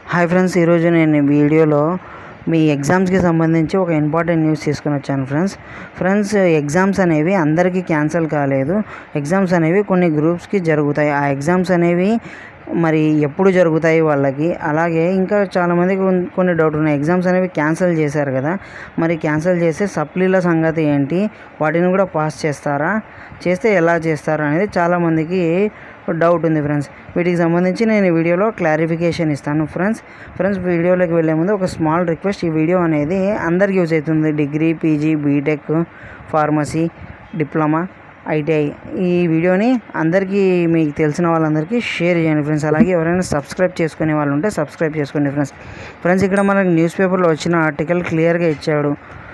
hi friends ఈరోజు నేను ఈ వీడియోలో మీ ఎగ్జామ్స్కి సంబంధించి ఒక ఇంపార్టెంట్ న్యూస్ తీసుకొని వచ్చాను ఫ్రెండ్స్ ఫ్రెండ్స్ ఎగ్జామ్స్ అనేవి అందరికీ క్యాన్సిల్ కాలేదు ఎగ్జామ్స్ అనేవి కొన్ని గ్రూప్స్కి జరుగుతాయి ఆ ఎగ్జామ్స్ అనేవి మరి ఎప్పుడు జరుగుతాయి వాళ్ళకి అలాగే ఇంకా చాలామందికి కొన్- కొన్ని డౌట్ ఉన్నాయి ఎగ్జామ్స్ అనేవి క్యాన్సిల్ చేశారు కదా మరి క్యాన్సిల్ చేస్తే సప్లీల సంగతి ఏంటి వాటిని కూడా పాస్ చేస్తారా చేస్తే ఎలా చేస్తారు అనేది చాలామందికి డౌట్ ఉంది ఫ్రెండ్స్ వీటికి సంబంధించి నేను ఈ వీడియోలో క్లారిఫికేషన్ ఇస్తాను ఫ్రెండ్స్ ఫ్రెండ్స్ వీడియోలోకి వెళ్ళే ముందు ఒక స్మాల్ రిక్వెస్ట్ ఈ వీడియో అనేది అందరికి యూజ్ అవుతుంది degree PG BTech pharmacy diploma ITI ఈ వీడియోని అందరికీ మీకు తెలిసిన వాళ్ళందరికీ షేర్ చేయండి ఫ్రెండ్స్ అలాగే ఎవరైనా సబ్స్క్రైబ్ చేసుకునే వాళ్ళు ఉంటే సబ్స్క్రైబ్ చేసుకోండి ఫ్రెండ్స్ ఫ్రెండ్స్ ఇక్కడ మనకు న్యూస్ పేపర్లో వచ్చిన ఆర్టికల్ క్లియర్గా ఇచ్చాడు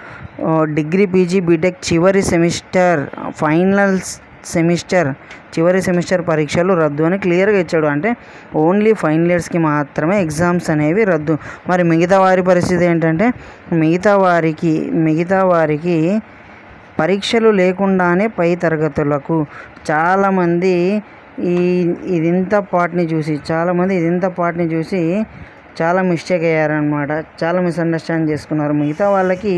ఆ, డిగ్రీ పీజీ బీటెక్ చివరి సెమిస్టర్ ఫైనల్ సెమిస్టర్ చివరి సెమిస్టర్ పరీక్షలు రద్దు అని క్లియర్గా ఇచ్చాడు అంటే ఓన్లీ ఫైనల్ ఇయర్స్కి మాత్రమే ఎగ్జామ్స్ అనేవి రద్దు మరి మిగతా వారి పరిస్థితి ఏంటంటే మిగతా వారికి మిగతా వారికి పరీక్షలు లేకుండానే పై తరగతులకు చాలామంది ఈ ఇదింత పార్ట్ని చూసి చాలామంది ఇదింత పార్ట్ని చూసి చాలా మిస్టేక్ అయ్యారనమాట చాలా మిస్అండర్స్టాండ్ చేసుకున్నారు మిగతా వాళ్ళకి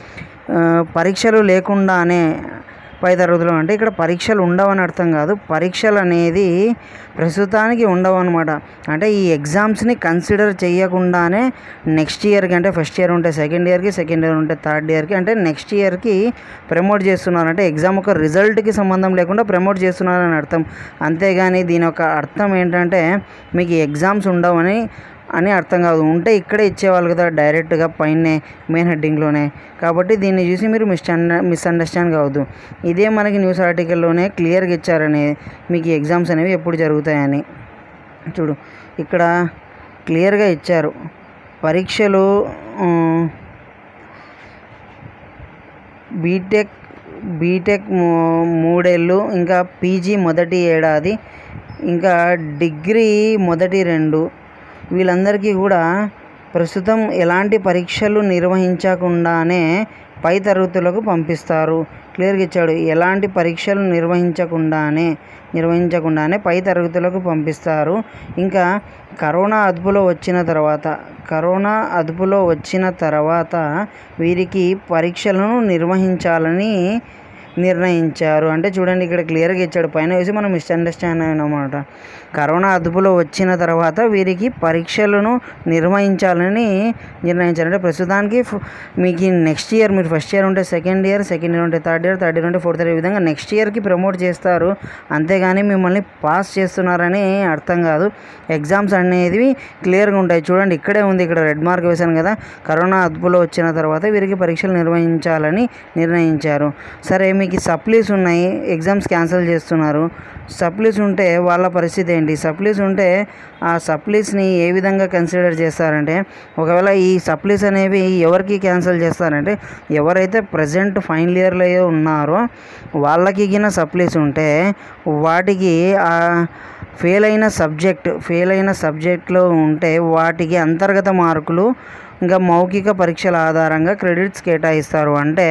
ఆ, పరీక్షలు లేకుండానే పై తరగతిలో అంటే ఇక్కడ పరీక్షలు ఉండవని అర్థం కాదు పరీక్షలు అనేది ప్రస్తుతానికి ఉండవు అనమాట అంటే ఈ ఎగ్జామ్స్ని కన్సిడర్ చేయకుండానే నెక్స్ట్ ఇయర్కి అంటే ఫస్ట్ ఇయర్ ఉంటే సెకండ్ ఇయర్కి సెకండ్ ఇయర్ ఉంటే థర్డ్ ఇయర్కి అంటే నెక్స్ట్ ఇయర్కి ప్రమోట్ చేస్తున్నారు అంటే ఎగ్జామ్ ఒక రిజల్ట్కి సంబంధం లేకుండా ప్రమోట్ చేస్తున్నారని అర్థం అంతేగాని దీని యొక్క అర్థం ఏంటంటే మీకు ఎగ్జామ్స్ ఉండవని అని అర్థం కాదు ఉంటే ఇక్కడే ఇచ్చేవాళ్ళు కదా డైరెక్ట్గా పైనే మెయిన్ హెడ్డింగ్లోనే కాబట్టి దీన్ని చూసి మీరు మిస్ మిస్అండర్స్టాండ్ కావద్దు ఇదే మనకి న్యూస్ ఆర్టికల్లోనే క్లియర్గా ఇచ్చారని మీకు ఈ ఎగ్జామ్స్ అనేవి ఎప్పుడు జరుగుతాయని చూడు ఇక్కడ క్లియర్గా ఇచ్చారు పరీక్షలు ఉమ్, బీటెక్ బీటెక్ మూ- మూడేళ్ళు ఇంకా పీజీ మొదటి ఏడాది ఇంకా డిగ్రీ మొదటి రెండు వీళ్ళందరికీ కూడా ప్రస్తుతం ఎలాంటి పరీక్షలు నిర్వహించకుండానే పై తరగతులకు పంపిస్తారు క్లియర్గా ఇచ్చాడు ఎలాంటి పరీక్షలు నిర్వహించకుండానే నిర్వహించకుండానే పై తరగతులకు పంపిస్తారు ఇంకా కరోనా అదుపులో వచ్చిన తర్వాత కరోనా అదుపులో వచ్చిన తర్వాత వీరికి పరీక్షలను నిర్వహించాలని నిర్ణయించారు అంటే చూడండి ఇక్కడ క్లియర్గా ఇచ్చాడు పైన వేసి మనం మిస్అండర్స్టాండ్ అయినమాట కరోనా అదుపులో వచ్చిన తర్వాత వీరికి పరీక్షలను నిర్వహించాలని నిర్ణయించారు అంటే ప్రస్తుతానికి ఫ్- మీకు నెక్స్ట్ ఇయర్ మీరు ఫస్ట్ ఇయర్ ఉంటే సెకండ్ ఇయర్ సెకండ్ ఇయర్ ఉంటే థర్డ్ ఇయర్ థర్డ్ ఇయర్ ఉంటే ఫోర్త్ ఇయర్ ఈ విధంగా నెక్స్ట్ ఇయర్కి ప్రమోట్ చేస్తారు అంతేగాని మిమ్మల్ని పాస్ చేస్తున్నారని అర్థం కాదు ఎగ్జామ్స్ అనేవి క్లియర్గా ఉంటాయి చూడండి ఇక్కడే ఉంది ఇక్కడ రెడ్ మార్క్ వేశాను కదా కరోనా అదుపులో వచ్చిన తర్వాత వీరికి పరీక్షలు నిర్వహించాలని నిర్ణయించారు సరే మీకు సప్లీస్ ఉన్నాయి ఎగ్జామ్స్ క్యాన్సిల్ చేస్తున్నారు సప్లీస్ ఉంటే వాళ్ళ పరిస్థితి ఏంటి సప్లీస్ ఉంటే ఆ సప్లీస్ని ఏ విధంగా కన్సిడర్ చేస్తారంటే ఒకవేళ ఈ సప్లీస్ అనేవి ఎవరికి క్యాన్సిల్ చేస్తారంటే ఎవరైతే ప్రజెంట్ ఫైనల్ ఇయర్లో ఉన్నారో వాళ్ళకి గిన సప్లీస్ ఉంటే వాటికి ఆ ఫెయిల్ అయిన సబ్జెక్ట్ ఫెయిల్ అయిన సబ్జెక్ట్లో ఉంటే వాటికి అంతర్గత మార్కులు ఇంకా మౌఖిక పరీక్షల ఆధారంగా క్రెడిట్స్ కేటాయిస్తారు అంటే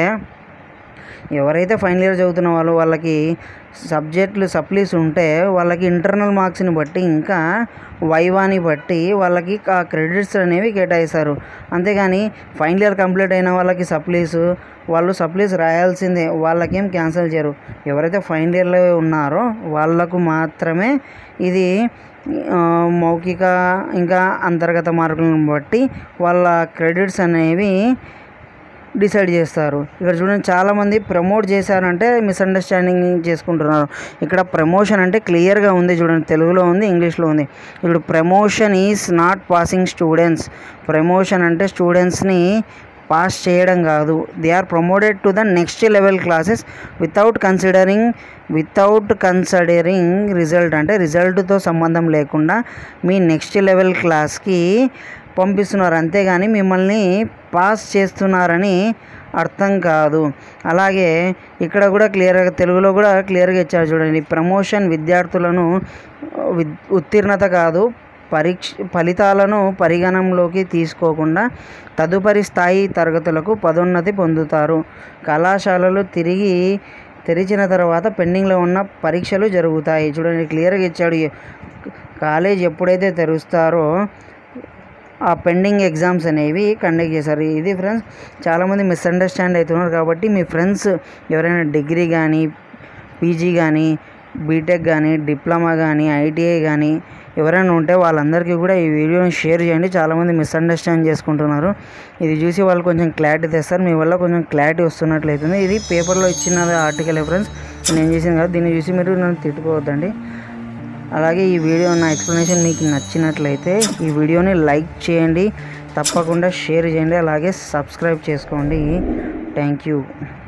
ఎవరైతే ఫైనల్ ఇయర్ చదువుతున్న వాళ్ళు వాళ్ళకి సబ్జెక్టులు సప్లీస్ ఉంటే వాళ్ళకి ఇంటర్నల్ మార్క్స్ని బట్టి ఇంకా వైవాని బట్టి వాళ్ళకి ఆ క్రెడిట్స్ అనేవి కేటాయిస్తారు అంతేగాని ఫైనల్ ఇయర్ కంప్లీట్ అయిన వాళ్ళకి సప్లీస్ వాళ్ళు సప్లీస్ రాయాల్సిందే వాళ్ళకేం క్యాన్సిల్ చేయరు ఎవరైతే ఫైనల్ ఇయర్లో ఉన్నారో వాళ్ళకు మాత్రమే ఇది ఆ, మౌఖిక ఇంకా అంతర్గత మార్కులను బట్టి వాళ్ళ క్రెడిట్స్ అనేవి డిసైడ్ చేస్తారు ఇక్కడ చూడండి చాలామంది ప్రమోట్ చేశారంటే మిస్అండర్స్టాండింగ్ చేసుకుంటున్నారు ఇక్కడ ప్రమోషన్ అంటే క్లియర్గా ఉంది చూడండి తెలుగులో ఉంది ఇంగ్లీష్లో ఉంది ఇప్పుడు promotion is not passing students promotion అంటే స్టూడెంట్స్ని పాస్ చేయడం కాదు they are promoted to the next level classes without considering without considering result అంటే రిజల్ట్తో సంబంధం లేకుండా మీ నెక్స్ట్ లెవెల్ క్లాస్కి పంపిస్తున్నారు అంతేగాని మిమ్మల్ని పాస్ చేస్తున్నారని అర్థం కాదు అలాగే ఇక్కడ కూడా క్లియర్గా తెలుగులో కూడా క్లియర్గా ఇచ్చారు చూడండి ప్రమోషన్ విద్యార్థులను విద్ ఉత్తీర్ణత కాదు పరీక్ష ఫలితాలను పరిగణంలోకి తీసుకోకుండా తదుపరి స్థాయి తరగతులకు పదోన్నతి పొందుతారు కళాశాలలు తిరిగి తెరిచిన తర్వాత పెండింగ్లో ఉన్న పరీక్షలు జరుగుతాయి చూడండి క్లియర్గా ఇచ్చాడు కాలేజ్ ఎప్పుడైతే తెరుస్తారో ఆ పెండింగ్ ఎగ్జామ్స్ అనేవి కండక్ట్ చేశారు ఇది ఫ్రెండ్స్ చాలామంది మిస్అండర్స్టాండ్ అవుతున్నారు కాబట్టి మీ ఫ్రెండ్స్ ఎవరైనా డిగ్రీ కానీ పీజీ కానీ బీటెక్ కానీ డిప్లొమా కానీ ఐటీఐ కానీ ఎవరైనా ఉంటే వాళ్ళందరికీ కూడా ఈ వీడియోని షేర్ చేయండి చాలామంది మిస్అండర్స్టాండ్ చేసుకుంటున్నారు ఇది చూసి వాళ్ళు కొంచెం క్లారిటీ తెస్తారు మీ వల్ల కొంచెం క్లారిటీ వస్తున్నట్లయితుంది ఇది పేపర్లో ఇచ్చిన ఆర్టికల్ ఫ్రెండ్స్ నేను చేసింది కదా దీన్ని చూసి మీరు నన్ను తిట్టుకోవద్దండి అలాగే ఈ వీడియో నా ఎక్స్ప్లెనేషన్ మీకు నచ్చినట్లయితే ఈ వీడియోని లైక్ చేయండి తప్పకుండా షేర్ చేయండి అలాగే సబ్స్క్రైబ్ చేసుకోండి థ్యాంక్ యూ